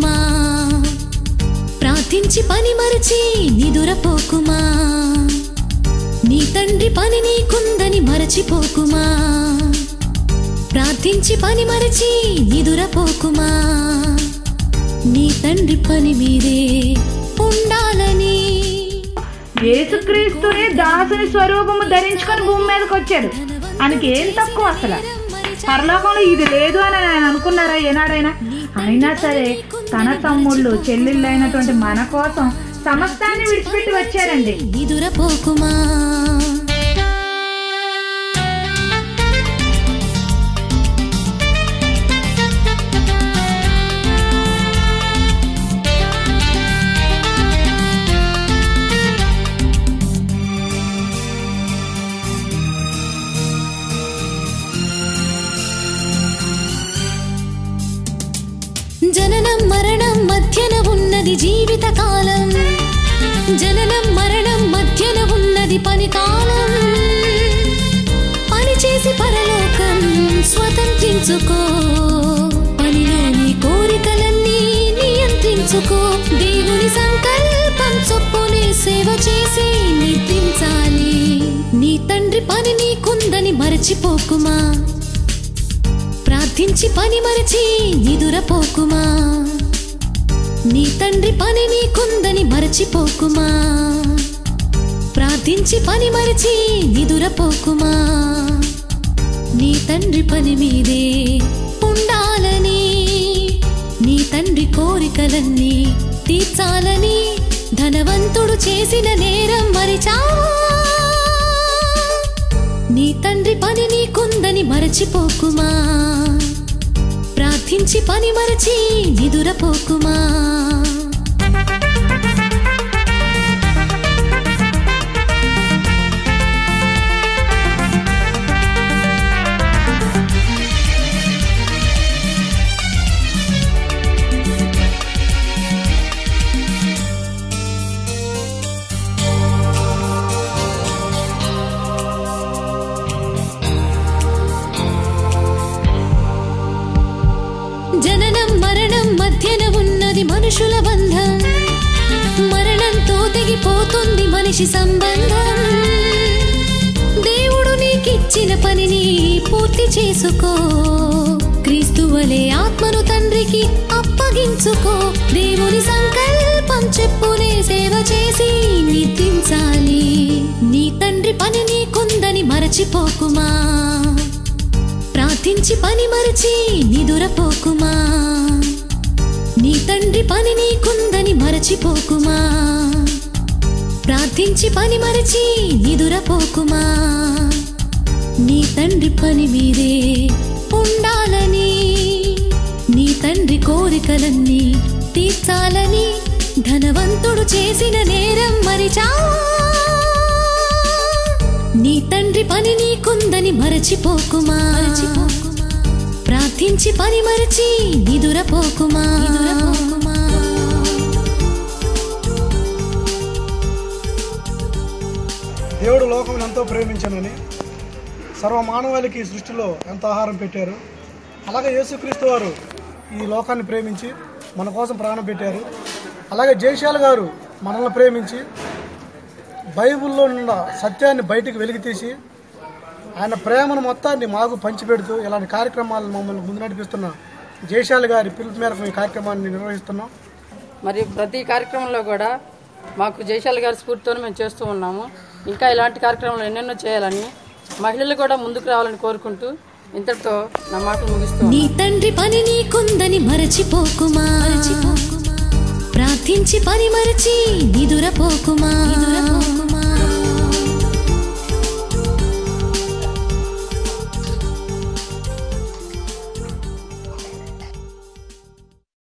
మరచిపోకుమా ప్రార్థించి పని మరచి నిదురపోకుమా నీ తండ్రి పని నీకుందని మరచిపోకుమా ప్రార్థించి పని మరచి నిదురపోకుమా నీ తండ్రి పని మీదే ఉండాలని యేసుక్రీస్తుని దాసుని స్వరూపము ధరించుకొని భూమి మీదకి వచ్చాడు ఆయనకి ఏం తక్కువ అసలు పరలోకంలో ఇది లేదు అని ఆయన అనుకున్నారా ఏనాడైనా అయినా సరే తన తమ్ముళ్ళు చెల్లెళ్ళు అయినటువంటి మన కోసం సమస్తాన్ని విడిచిపెట్టి వచ్చారండి నిదురపోకుమా జననం మరణం మధ్యన ఉన్నది జీవిత కాలం జననం మరణం మధ్యన ఉన్నది పని కాలం పని చేసి పరలోకం స్వతంత్రించుకో పనిలోని కోరికలన్నీ నియంత్రించుకో దేవుని సంకల్పం చొప్పునే సేవ చేసి నిద్రించాలి నీ తండ్రి పని నీకుందని మరచిపోకుమా ప్రార్థించి పని మరచి నిదురపోకుమా నీ తండ్రి పని నీకుందని మరచిపోకుమా ప్రార్థించి పని మరచి నిదురపోకుమా నీ తండ్రి పని మీదే ఉండాలని నీ తండ్రి కోరికలన్నీ తీర్చాలని ధనవంతుడు చేసిన నేరం మరిచావా నీ తండ్రి పని నీకుందని మరచిపోకుమా ప్రార్థించి పని మరచి నిదురపోకుమా జననం మరణం మధ్యన ఉన్నది మనుషుల బంధం మరణంతో తెగిపోతుంది మనిషి సంబంధం దేవుడు నీకిచ్చిన పనిని పూర్తి చేసుకో క్రీస్తు వలె ఆత్మను తండ్రికి అప్పగించుకో దేవుని సంకల్పం చెప్పునే సేవ చేసి నిద్రించాలి నీ తండ్రి పని నీకుందని మరచిపోకుమా ప్రార్థించి పని మరచి నిదురపోకుమా నీ తండ్రి పని నీకుందని మరచిపోకుమా ప్రార్థించి పని మరచి నిదురపోకుమా నీ తండ్రి పని మీదే ఉండాలని నీ తండ్రి కోరికలన్నీ తీర్చాలని ధనవంతుడు చేసిన నేరం మరిచావా నీ తండ్రి పని నీకుందని మరచిపోకుమా ప్రార్థించి పని మరచి నిదురపోకుమా దేవుడు లోకం ఎంతో ప్రేమించనని సర్వ మానవాళికి ఈ సృష్టిలో ఎంత ఆహారం పెట్టారు అలాగే యేసుక్రీస్తు వారు ఈ లోకాన్ని ప్రేమించి మన కోసం ప్రాణం పెట్టారు అలాగే జయశాల గారు మనల్ని ప్రేమించి బైబిల్లో ఉన్న సత్యాన్ని బయటికి వెలికి తీసి ఆయన ప్రేమను మొత్తాన్ని మాకు పంచిపెడుతూ ఇలాంటి కార్యక్రమాలను మమ్మల్ని ముందు నడిపిస్తున్న జయశాల గారి పిలుపు మేరకు ఈ కార్యక్రమాన్ని నిర్వహిస్తున్నాం మరి ప్రతి కార్యక్రమంలో కూడా మాకు జయశాల గారి స్ఫూర్తితో మేము చేస్తూ ఉన్నాము ఇంకా ఇలాంటి కార్యక్రమాలు ఎన్నెన్నో చేయాలని మహిళలు కూడా ముందుకు రావాలని కోరుకుంటూ ఇంతటితో నా మాటలు ముగిస్తూ నీ తండ్రి పని నీకుందని మరచిపోకుమా ప్రార్థించి పని మరచి నిదురపోకుమా